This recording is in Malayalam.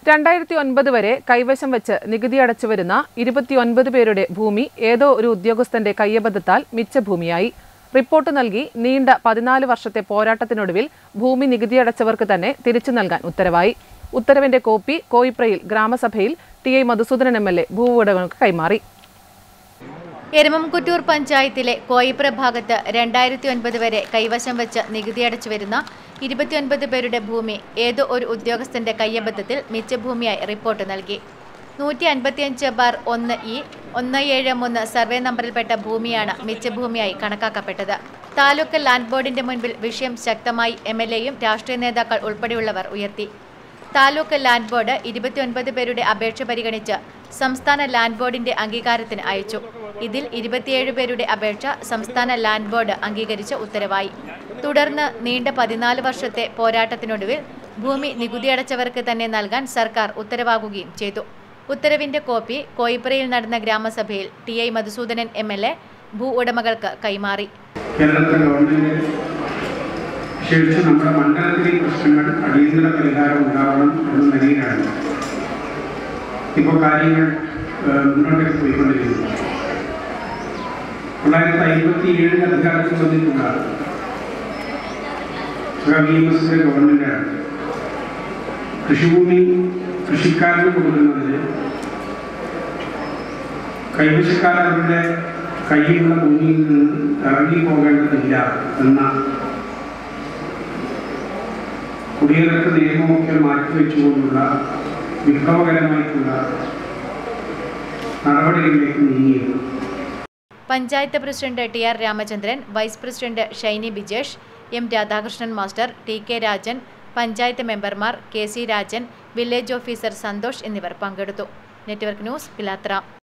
രണ്ടായിരത്തി ഒൻപത് വരെ കൈവശം വെച്ച് നികുതി അടച്ചു വരുന്ന ഇരുപത്തിയൊൻപത് പേരുടെ ഭൂമി ഏതോ ഒരു ഉദ്യോഗസ്ഥന്റെ കയ്യബദ്ധത്താൽ മിച്ച ഭൂമിയായി റിപ്പോർട്ട് നൽകി നീണ്ട പതിനാല് വർഷത്തെ പോരാട്ടത്തിനൊടുവിൽ ഭൂമി നികുതി അടച്ചവർക്ക് തന്നെ തിരിച്ചു നൽകാൻ ഉത്തരവായി ഉത്തരവിന്റെ കോപ്പി കോയിപ്രയിൽ ഗ്രാമസഭയിൽ T I Madhusoodanan M L A ഭൂവുടമകൾക്ക് കൈമാറി എരമംകുറ്റൂർ പഞ്ചായത്തിലെ കോയിപ്ര ഭാഗത്ത് രണ്ടായിരത്തി ഒൻപത് വരെ കൈവശം വെച്ച് നികുതി അടച്ചു വരുന്ന ഇരുപത്തിയൊൻപത് പേരുടെ ഭൂമി ഏതോ ഒരു ഉദ്യോഗസ്ഥന്റെ കയ്യബദ്ധത്തിൽ മിച്ചഭൂമിയായി റിപ്പോർട്ട് നൽകി നൂറ്റി അൻപത്തിയഞ്ച് ബാർ ഒന്ന് ഇ ഒന്ന് ഏഴ് മൂന്ന് സർവേ നമ്പറിൽപ്പെട്ട ഭൂമിയാണ് മിച്ചഭൂമിയായി കണക്കാക്കപ്പെട്ടത് താലൂക്ക് ലാൻഡ് ബോർഡിന്റെ മുൻപിൽ വിഷയം ശക്തമായി എം എൽ എയും രാഷ്ട്രീയ നേതാക്കൾ ഉൾപ്പെടെയുള്ളവർ ഉയർത്തി താലൂക്ക് ലാൻഡ് ബോർഡ് ഇരുപത്തിയൊൻപത് പേരുടെ അപേക്ഷ പരിഗണിച്ച് സംസ്ഥാന ലാൻഡ് ബോർഡിന്റെ അംഗീകാരത്തിന് അയച്ചു ഇതിൽ ഇരുപത്തിയേഴ് പേരുടെ അപേക്ഷ സംസ്ഥാന ലാൻഡ് ബോർഡ് അംഗീകരിച്ച് ഉത്തരവായി തുടർന്ന് നീണ്ട പതിനാല് വർഷത്തെ പോരാട്ടത്തിനൊടുവിൽ ഭൂമി നികുതിയടച്ചവർക്ക് തന്നെ നൽകാൻ സർക്കാർ ഉത്തരവാകുകയും ചെയ്തു ഉത്തരവിന്റെ കോപ്പി കോയിപ്രയിൽ നടന്ന ഗ്രാമസഭയിൽ T I Madhusoodanan M L A ഭൂ ഉടമകൾക്ക് കൈമാറി കേരളത്തിലെ ഗവൺമെന്റ് വിശേഷിച്ച് നമ്മുടെ മണ്ഡലത്തിലെ ഈ പ്രശ്നങ്ങൾ അടിയന്തര പരിഹാരം ഉണ്ടാവണം എന്ന നിലയിലാണ് ഇപ്പോൾ കാര്യങ്ങൾ ഏഹ്, മുന്നോട്ടേക്ക് പോയിക്കൊണ്ടിരിക്കുന്നത് തൊള്ളായിരത്തി അമ്പത്തി ഏഴിൽ അധികാരത്തിൽ വന്നിട്ടുള്ള വി എം എസിന്റെ ഗവൺമെന്റാണ് കൃഷിഭൂമി കൃഷിക്കാരന് കൊടുക്കുന്നതിന് കൈവശക്കാർ അവരുടെ കയ്യിലുള്ള ഭൂമിയിൽ നിന്ന് ഇറങ്ങി പോകേണ്ടതില്ല എന്ന കുടിയിറക്ക നിയമമൊക്കെ മാറ്റിവെച്ചുകൊണ്ടുള്ള വിപ്ലവകരമായിട്ടുള്ള നടപടികളിലേക്ക് നീങ്ങിയിരുന്നു panchayat president T R Ramachandran vice president Shiny Bijesh M Radhakrishnan master T K Rajan panchayat മെമ്പർമാർ K C Rajan village officer Santhosh എന്നിവർ പങ്കെടുത്തു നെറ്റ്വർക്ക് ന്യൂസ് പിലാത്ര